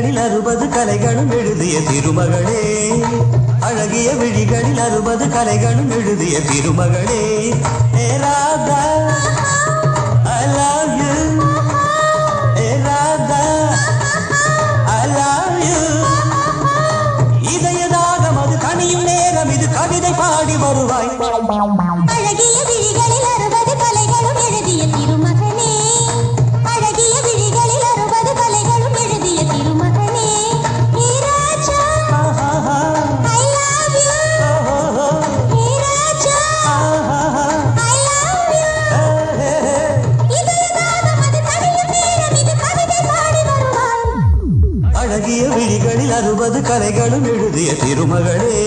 விழிகளில் அறுபது கலைகளும் எழுதிய திருமகளே அழகிய விழிகளில் அறுபது கலைகளும் எழுதிய திருமகளே ஏ Radha I love you A Radha I love you இதயதாகம் அது கனியும் நேரம் இது கவிதை பாடி வருவாய் அழகிய விழிகளில் அறுபது கலைகளும் எழுதிய திருமகனே அழகிய விழிகளில் அறுபது கலைகளும் எழுதிய திருமகனே ஹே ராஜா ஆஹாஹா, ஐ லவ் யூ ஓஹோஹோ, ஹே ராஜா ஆஹாஹா, ஐ லவ் யூ ஏ, ஏ, ஏ. இதயதாகம் அது கனியும் நேரம் இது கவிதை பாடி வருவாய் அழகிய விழிகளில் அறுபது கலைகளும் எழுதிய திருமகளே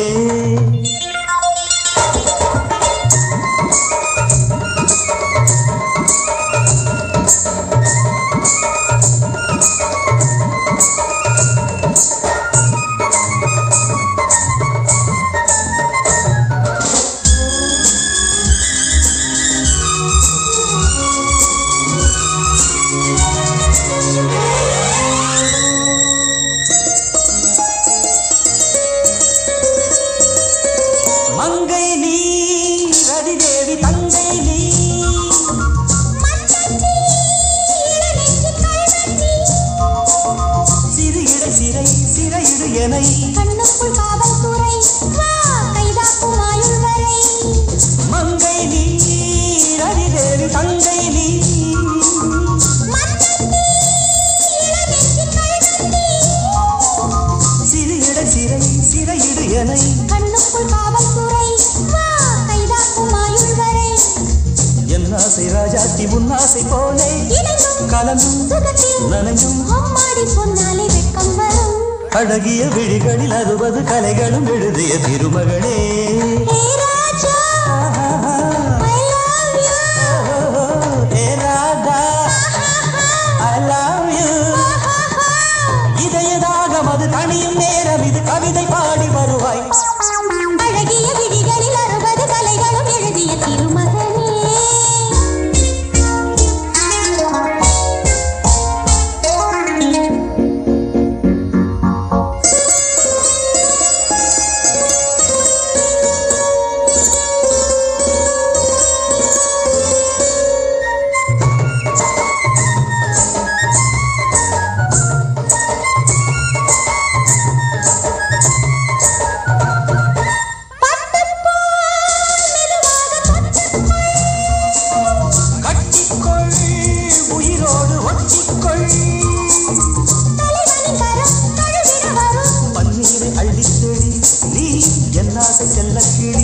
மங்கை நீ ரதிதேவி தங்கை நீ சிறு இடை சிறை சிறையிடு எனை கண்ணுக்குள் காவல்துறை வா கைதாக்கும் ஆயுள் வரை மங்கை நீ ரதிதேவி தங்கை நீ மன்னத்தி இளநெஞ்சி கழுநந்தி சிறு இடை சிறை சிறையிடு எனை கண்ணுக்குள் காவல்துறை வா கைதாக்கும் ஆயுள் வரை என் ஆசை ராஜாத்தி உன்னாசை போலே இணைந்தும் கலந்தும் சுகத்தில் நனைஞ்சும் அம்மாடி சொன்னாலே வெட்கம் வரும் அழகிய விழிகளில் அறுபது கலைகளும் எழுதிய திருமகளே ஹே ராஜா ஆஹாஹா, ஐ லவ் யூ ஓஹோஹோ, ஏ ராதா I love you. இதயதாகம் அது தனியும் நேரம் இது கவிதை பாடி வருவாய் அழகிய விழிகளில் அறுபது கலைகளும் எழுதிய திருமகனே கட்டிக்கொள் உயிரோடு ஒட்டிக்கொள் தலைவனின் கரம் தழுவிட வரும் பன்னீரை அள்ளித் தெளி நீ என்னாசை செல்ல கிளி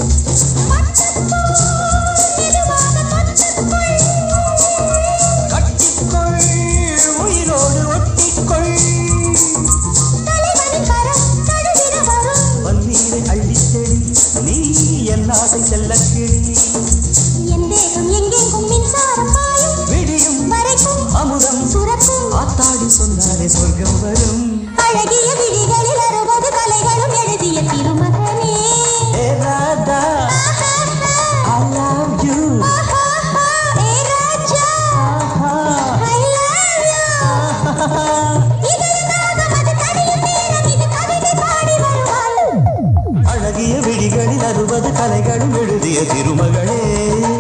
கட்டிக்கொள் உயிரோடு ஒட்டிக்கொள் தலைவனின் கரம் தழுவிட வரும் பன்னீரை அள்ளித் தெளி நீ என்னாசை செல்ல கிளி என் தேகம் எங்கெங்கும் மின்சாரம் பாயும் விடியும் வரைக்கும் அமுதம் சுரக்கும் ஆத்தாடி சொன்னாலே சொர்க்கம் வரும் அழகிய விழிகளில் அறுபது கலைகளும் எழுதிய திருமகனே ஏ Radha I love you. A Raja Aha. I love you. இதயதாகம் அது கனியும் நேரம் இது கவிதை பாடி வருவாள் அழகிய விழிகளில் அறுபது கலைகளும் எழுதிய திருமகளே